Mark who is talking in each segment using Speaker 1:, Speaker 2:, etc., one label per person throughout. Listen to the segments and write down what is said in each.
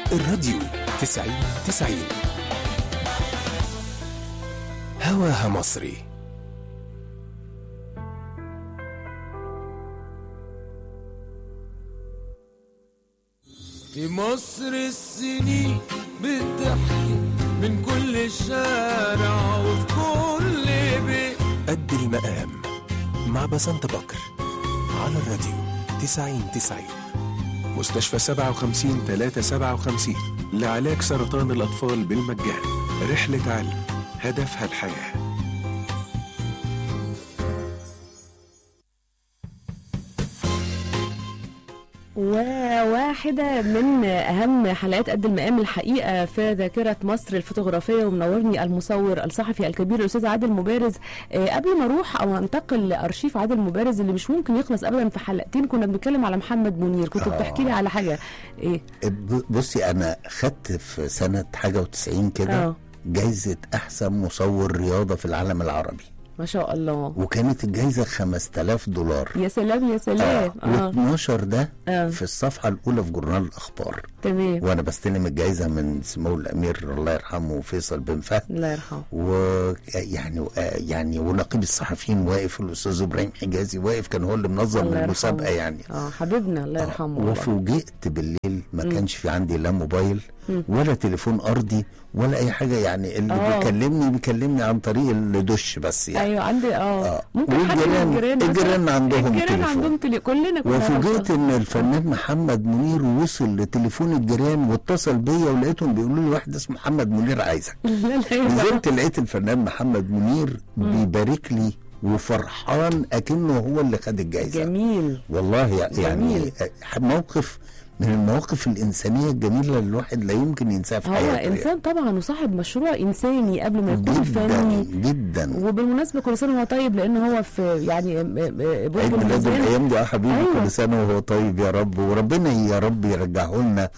Speaker 1: الراديو تسعين تسعين هواها مصري
Speaker 2: في مصر السنين بتحكي من كل شارع وفي كل بيت
Speaker 1: قد المقام مع بسنت بكر على الراديو تسعين تسعين مستشفى سبعة وخمسين تلاتة سبعة وخمسين لعلاج سرطان الأطفال بالمجان رحلة علم هدفها الحياه
Speaker 3: وواحدة من أهم حلقات قد المقام الحقيقة في ذاكرة مصر الفوتوغرافية ومنورني المصور الصحفي الكبير الأستاذ عادل مبارز آه، قبل ما أروح أو أنتقل لأرشيف عادل مبارز اللي مش ممكن يخلص أبدا في حلقتين كنا بنتكلم على محمد منير كنت
Speaker 4: آه.
Speaker 3: بتحكي لي على حاجة إيه
Speaker 4: ب- بصي انا خدت في سنه حاجه و90 كده
Speaker 3: آه.
Speaker 4: جايزه احسن مصور رياضه في العالم العربي
Speaker 3: ما شاء الله
Speaker 4: وكانت الجايزه 5000 دولار
Speaker 3: يا سلام يا سلام اه,
Speaker 4: و12 ده
Speaker 3: آه.
Speaker 4: في الصفحه الاولى في جورنال الاخبار
Speaker 3: تمام
Speaker 4: وانا بستلم الجايزه من سمو الامير الله يرحمه فيصل بن فهد
Speaker 3: الله يرحمه
Speaker 4: ويعني يعني ونقيب الصحفيين واقف الاستاذ ابراهيم حجازي واقف كان هو اللي منظم
Speaker 3: الله
Speaker 4: المسابقه
Speaker 3: يرحمه.
Speaker 4: يعني
Speaker 3: اه حبيبنا الله يرحمه والله.
Speaker 4: وفوجئت بالليل ما كانش في عندي لا موبايل ولا تليفون ارضي ولا اي حاجه يعني اللي
Speaker 3: آه.
Speaker 4: بيكلمني بيكلمني عن طريق الدش بس يعني
Speaker 3: ايوه عندي اه
Speaker 4: آه.
Speaker 3: ممكن حد من
Speaker 4: والجيران-
Speaker 3: الجيران مثلاً.
Speaker 4: الجيران عندهم
Speaker 3: الجيران
Speaker 4: تليفون.
Speaker 3: عندهم تلي... كلنا كنا
Speaker 4: وفوجئت ان الفنان محمد منير وصل لتليفون الجيران واتصل بيا ولقيتهم بيقولوا لي واحد اسمه محمد منير عايزك
Speaker 3: لا لا يا
Speaker 4: نزلت لقيت الفنان محمد منير بيبارك لي وفرحان اكنه هو اللي خد الجائزه
Speaker 3: جميل
Speaker 4: والله يعني
Speaker 3: جميل.
Speaker 4: موقف من المواقف الانسانيه الجميله اللي الواحد لا يمكن ينساها في
Speaker 3: هو
Speaker 4: حياته
Speaker 3: انسان طبعا وصاحب مشروع انساني قبل ما يكون
Speaker 4: جدا
Speaker 3: فني
Speaker 4: جدا
Speaker 3: وبالمناسبه كل سنه وهو طيب لان هو في يعني م- م- برج
Speaker 4: عيد ميلاده
Speaker 3: الميزان
Speaker 4: الايام دي يا حبيبي
Speaker 3: أيوة.
Speaker 4: كل سنه وهو طيب يا رب وربنا يا رب يرجعه لنا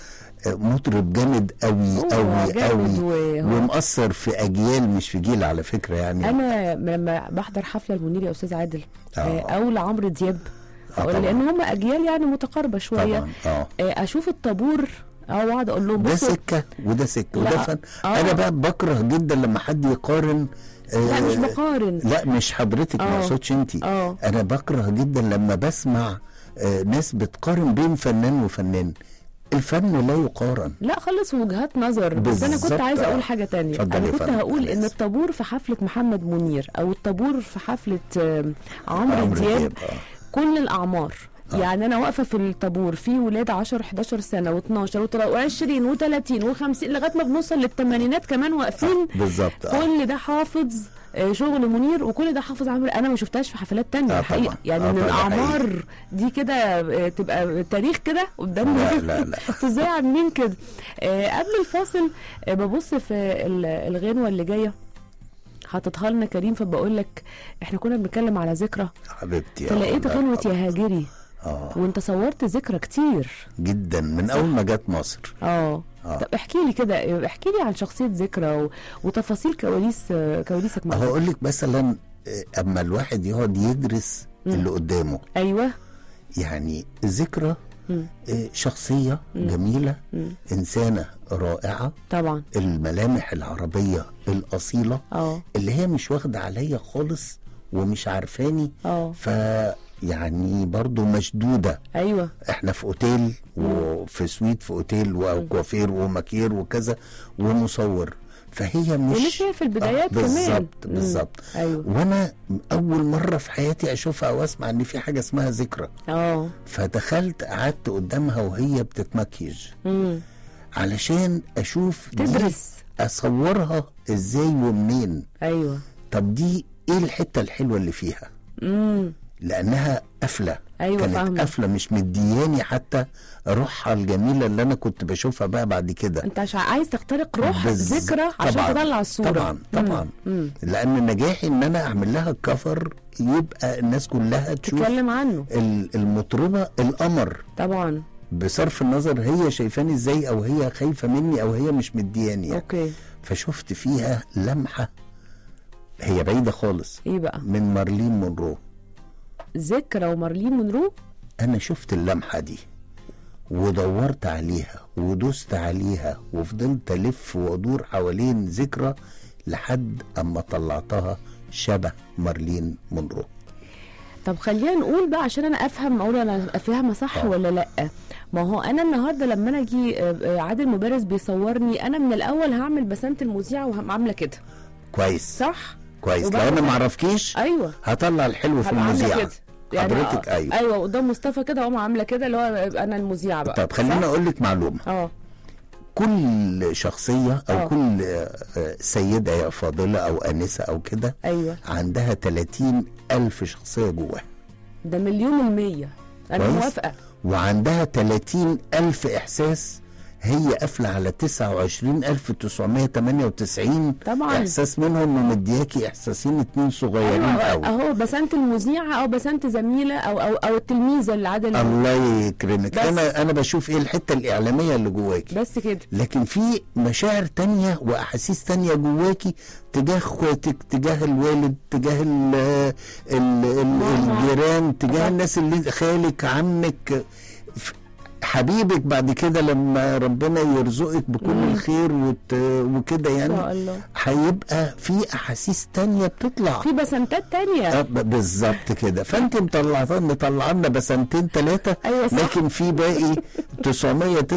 Speaker 4: مطرب جامد قوي
Speaker 3: هو
Speaker 4: قوي
Speaker 3: جامد
Speaker 4: قوي
Speaker 3: وهو-
Speaker 4: ومأثر في اجيال مش في جيل على فكره يعني
Speaker 3: انا لما بحضر حفله المنير يا استاذ عادل
Speaker 4: آه.
Speaker 3: آه، او لعمرو دياب
Speaker 4: آه
Speaker 3: أقول
Speaker 4: طبعاً.
Speaker 3: لان هم اجيال يعني متقاربه شويه
Speaker 4: طبعا اه
Speaker 3: آه، اشوف الطابور او اقعد اقول لهم
Speaker 4: ده
Speaker 3: بصوا
Speaker 4: سكه وده سكه
Speaker 3: لا.
Speaker 4: وده فن
Speaker 3: آه.
Speaker 4: انا بقى بكره جدا لما حد يقارن
Speaker 3: لا
Speaker 4: آه،
Speaker 3: مش بقارن
Speaker 4: لا مش حضرتك ما
Speaker 3: آه.
Speaker 4: اقصدش انت
Speaker 3: آه.
Speaker 4: انا بكره جدا لما بسمع آه، ناس بتقارن بين فنان وفنان الفن لا يقارن
Speaker 3: لا خلص وجهات نظر بس انا كنت
Speaker 4: بالظبط.
Speaker 3: عايزه اقول حاجه تانية
Speaker 4: اتفضلي
Speaker 3: انا
Speaker 4: يا
Speaker 3: كنت
Speaker 4: فندم.
Speaker 3: هقول
Speaker 4: أنا
Speaker 3: ان
Speaker 4: آسف.
Speaker 3: الطابور في حفله محمد منير او الطابور في حفله آم، عمرو
Speaker 4: عمرو
Speaker 3: دياب
Speaker 4: دياب، آه.
Speaker 3: كل الاعمار يعني انا واقفه في الطابور في ولاد 10 11 سنه و12 و20 و30 و50 لغايه ما بنوصل للثمانينات كمان واقفين
Speaker 4: بالظبط آه.
Speaker 3: كل ده حافظ آه، شغل منير وكل ده حافظ عمرو انا ما شفتهاش في حفلات تانية
Speaker 4: آه
Speaker 3: الحقيقه
Speaker 4: طبعاً.
Speaker 3: يعني
Speaker 4: آه
Speaker 3: من
Speaker 4: طبعاً، ده
Speaker 3: الاعمار دي كده آه، تبقى تاريخ كده قدامنا
Speaker 4: لا لا لا
Speaker 3: انتوا ازاي عاملين كده آه قبل الفاصل آه ببص في ال- الغنوه اللي جايه حاططها لنا كريم فبقول لك احنا كنا بنتكلم على ذكرى
Speaker 4: حبيبتي آه،
Speaker 3: فلقيت
Speaker 4: الله
Speaker 3: غنوه
Speaker 4: يرحمها.
Speaker 3: يا هاجري
Speaker 4: اه
Speaker 3: وانت صورت ذكرى كتير
Speaker 4: جدا من اول ما جت مصر
Speaker 3: اه
Speaker 4: آه.
Speaker 3: طب احكي لي كده احكي لي عن شخصيه ذكرى و... وتفاصيل كواليس آه، كواليسك مع ذكرى.
Speaker 4: هقول لك مثلا آه، اما الواحد يقعد يدرس اللي قدامه
Speaker 3: ايوه
Speaker 4: يعني ذكرى
Speaker 3: مم.
Speaker 4: آه، شخصيه جميله
Speaker 3: مم.
Speaker 4: انسانه رائعه
Speaker 3: طبعا
Speaker 4: الملامح العربيه الاصيله
Speaker 3: اه
Speaker 4: اللي هي مش واخده عليا خالص ومش عارفاني
Speaker 3: اه
Speaker 4: ف يعني برضو مشدوده
Speaker 3: ايوه
Speaker 4: احنا في اوتيل وفي سويت في اوتيل وكوافير وماكير وكذا ومصور فهي مش
Speaker 3: ولسه في البدايات
Speaker 4: آه
Speaker 3: كمان
Speaker 4: بالظبط
Speaker 3: مم.
Speaker 4: بالظبط
Speaker 3: ايوه
Speaker 4: وانا اول مره في حياتي اشوفها او اسمع ان في حاجه اسمها ذكرى
Speaker 3: اه
Speaker 4: فدخلت قعدت قدامها وهي بتتمكيج
Speaker 3: امم
Speaker 4: علشان اشوف دي
Speaker 3: تدرس
Speaker 4: اصورها ازاي ومنين
Speaker 3: ايوه
Speaker 4: طب دي ايه الحته الحلوه اللي فيها
Speaker 3: امم
Speaker 4: لانها قافله
Speaker 3: أيوة
Speaker 4: كانت
Speaker 3: فاهمة.
Speaker 4: قافله مش مدياني حتى روحها الجميله اللي انا كنت بشوفها بقى بعد كده
Speaker 3: انت عشان عايز تخترق روح
Speaker 4: بالز-
Speaker 3: ذكرى عشان
Speaker 4: طبعاً،
Speaker 3: تطلع الصوره
Speaker 4: طبعا طبعا
Speaker 3: مم.
Speaker 4: لان نجاحي ان انا اعمل لها كفر يبقى الناس كلها تشوف
Speaker 3: تتكلم عنه
Speaker 4: ال- المطربه القمر
Speaker 3: طبعا
Speaker 4: بصرف النظر هي شايفاني ازاي او هي خايفه مني او هي مش مدياني يعني.
Speaker 3: اوكي
Speaker 4: فشفت فيها لمحه هي بعيده خالص
Speaker 3: ايه بقى
Speaker 4: من مارلين مونرو
Speaker 3: ذكرى ومارلين مونرو
Speaker 4: انا شفت اللمحه دي ودورت عليها ودوست عليها وفضلت الف وادور حوالين ذكرى لحد اما طلعتها شبه مارلين مونرو
Speaker 3: طب خلينا نقول بقى عشان انا افهم اقول انا فاهمه صح
Speaker 4: آه.
Speaker 3: ولا لا ما هو انا النهارده لما انا اجي آه، آه، عادل مبارز بيصورني انا من الاول هعمل بسنه المذيعه وعامله كده
Speaker 4: كويس
Speaker 3: صح
Speaker 4: كويس لو
Speaker 3: وبعد
Speaker 4: انا
Speaker 3: كده-
Speaker 4: معرفكيش
Speaker 3: ايوه
Speaker 4: هطلع الحلو في
Speaker 3: هبقى عامله
Speaker 4: المذيعه
Speaker 3: كده
Speaker 4: حضرتك
Speaker 3: آه،
Speaker 4: ايوه
Speaker 3: ايوه قدام مصطفى كده اقوم عامله كده اللي هو انا المذيعه بقى
Speaker 4: طب خليني
Speaker 3: صح؟
Speaker 4: اقول لك معلومه
Speaker 3: اه
Speaker 4: كل شخصيه او
Speaker 3: آه.
Speaker 4: كل آه، آه، سيده يا فاضله او انسه او كده
Speaker 3: ايوه
Speaker 4: عندها 30 الف شخصيه جواها
Speaker 3: ده مليون المية انا
Speaker 4: كويس.
Speaker 3: موافقه
Speaker 4: وعندها 30 ألف إحساس هي قافلة على 29998
Speaker 3: طبعاً.
Speaker 4: إحساس منهم ومدياكي إحساسين اتنين صغيرين
Speaker 3: ايوه
Speaker 4: قوي
Speaker 3: اهو بسنه المذيعه او بسنه زميله او او او التلميذه اللي عادل
Speaker 4: الله يكرمك
Speaker 3: بس.
Speaker 4: أنا أنا بشوف إيه الحتة الإعلامية اللي جواكي
Speaker 3: بس كده
Speaker 4: لكن في مشاعر تانية وأحاسيس تانية جواكي تجاه اخواتك تجاه الوالد تجاه ال ال ال
Speaker 3: ماما.
Speaker 4: الجيران تجاه
Speaker 3: طبعا.
Speaker 4: الناس اللي خالك عمك ف- حبيبك بعد كده لما ربنا يرزقك بكل
Speaker 3: مم.
Speaker 4: الخير وت... وكده
Speaker 3: ان شاء
Speaker 4: يعني
Speaker 3: الله
Speaker 4: هيبقى في احاسيس تانية بتطلع
Speaker 3: في بسنتات تانية
Speaker 4: آه، ب- بالظبط كده فانت مطلعه مطلعنا بسنتين ثلاثه
Speaker 3: أيوة صح.
Speaker 4: لكن في باقي 900